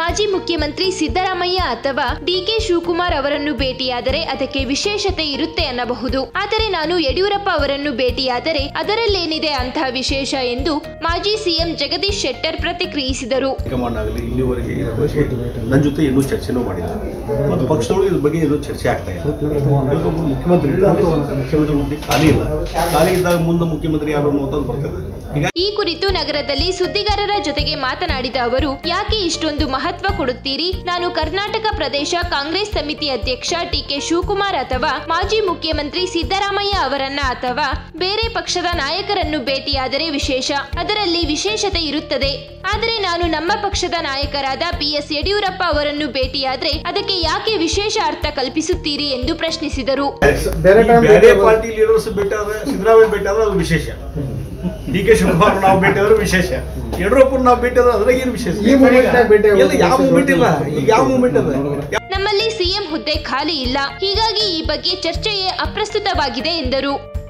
ಮಾಜಿ ಮುಖ್ಯಮಂತ್ರಿ ಸಿದ್ದರಾಮಯ್ಯ ಅಥವಾ ಡಿಕೆ ಶಿವಕುಮಾರ್ ಅವರನ್ನು ಭೇಟಿಯಾದರೆ ಅದಕ್ಕೆ ವಿಶೇಷತೆ ಇರುತ್ತೆ ಅನ್ನಬಹುದು ಆದರೆ ನಾನು ಯಡಿಯೂರಪ್ಪ ಅವರನ್ನು ಭೇಟಿಯಾದರೆ ಅದರಲ್ಲೇನಿದೆ ಅಂತಹ ವಿಶೇಷ ಎಂದು ಮಾಜಿ ಸಿಎಂ ಜಗದೀಶ್ ಶೆಟ್ಟರ್ ಪ್ರತಿಕ್ರಿಯಿಸಿದರು ಹೈಕಮಾಂಡ್ ಆಗಲಿ ಇಲ್ಲಿವರೆಗೆ ಇದ್ರ ಬಗ್ಗೆ ನನ್ನ ಜೊತೆ ಇನ್ನೂ ಚರ್ಚೆನೂ ಮಾಡಿಲ್ಲ ಮತ್ತು ಪಕ್ಷದೊಳಗೆ ಇದ್ರ ಬಗ್ಗೆ ಇನ್ನೂ ಚರ್ಚೆ ಆಗ್ತಾ ಇಲ್ಲ ಇವತ್ತು ಒಬ್ಬರು ಮುಖ್ಯಮಂತ್ರಿ ಇದ್ದಾರೆ. ಮುಖ್ಯಮಂತ್ರಿ ಹುದ್ದೆ ಖಾಲಿ ಇಲ್ಲ ಖಾಲಿ ಇದ್ದಾಗ ಮುಂದೆ ಮುಖ್ಯಮಂತ್ರಿ ಯಾರು ಅನ್ನೋದು ಬರ್ತದೆ ಈಗ ಈ ಕುರಿತು ನಗರದಲ್ಲಿ ಸುದ್ದಿಗಾರರ ಜೊತೆಗೆ ಮಾತನಾಡಿದ ಅವರು ಯಾಕೆ ಇಷ್ಟೊಂದು ಮಹತ್ವ ಕೊಡುತ್ತೀರಿ ನಾನು ಕರ್ನಾಟಕ ಪ್ರದೇಶ ಕಾಂಗ್ರೆಸ್ ಸಮಿತಿ ಅಧ್ಯಕ್ಷ ಟಿಕೆ ಶಿವಕುಮಾರ್ ಅಥವಾ ಮಾಜಿ ಮುಖ್ಯಮಂತ್ರಿ ಸಿದ್ದರಾಮಯ್ಯ ಅವರನ್ನ ಅಥವಾ ಬೇರೆ ಪಕ್ಷದ ನಾಯಕರನ್ನು ಭೇಟಿಯಾದರೆ ವಿಶೇಷ ಅದರಲ್ಲಿ ವಿಶೇಷತೆ ಇರುತ್ತದೆ ಆದರೆ ನಾನು ನಮ್ಮ ಪಕ್ಷದ ನಾಯಕರಾದ ಬಿಎಸ್ ಯಡಿಯೂರಪ್ಪ ಅವರನ್ನು ಭೇಟಿಯಾದ್ರೆ ಅದಕ್ಕೆ ಯಾಕೆ ವಿಶೇಷ ಅರ್ಥ ಕಲ್ಪಿಸುತ್ತೀರಿ ಎಂದು ಪ್ರಶ್ನಿಸಿದರು ಬೇರೆ ಈ time ಬೇರೆ ಬೇರೆ ಪಾರ್ಟಿ ಲೀಡರ್ಸ್ ಭೇಟಿ ಆದ್ರೆ ಸಿದ್ದರಾಮಯ್ಯ ಭೇಟಿ ಆದ್ರೆ ಅದು ವಿಶೇಷ ಡಿ ಕೆ ಶಿವಕುಮಾರ್ ನಾವು ಭೇಟಿ ಆದ್ರೆ ವಿಶೇಷ ಯಡಿಯೂರಪ್ಪ ನಾವು ಭೇಟಿ ಆದ್ರೆ ಅದ್ರಾಗ ಏನು ವಿಶೇಷ ಈ moment ನಾಗ ಭೇಟಿ ಆಗೋದು ಎಲ್ಲ ಯಾವ ಮೂಮೆಂಟ್ ಇಲ್ಲ ಈಗ ಯಾವ ಮೂಮೆಂಟ್ ಅದ ನಮ್ಮಲ್ಲಿ ಸಿಎಂ ಹುದ್ದೆ ಖಾಲಿ ಇಲ್ಲ ಹೀಗಾಗಿ ಈ ಬಗ್ಗೆ ಚರ್ಚೆಯೇ ಅಪ್ರಸ್ತುತವಾಗಿದೆ ಎಂದರು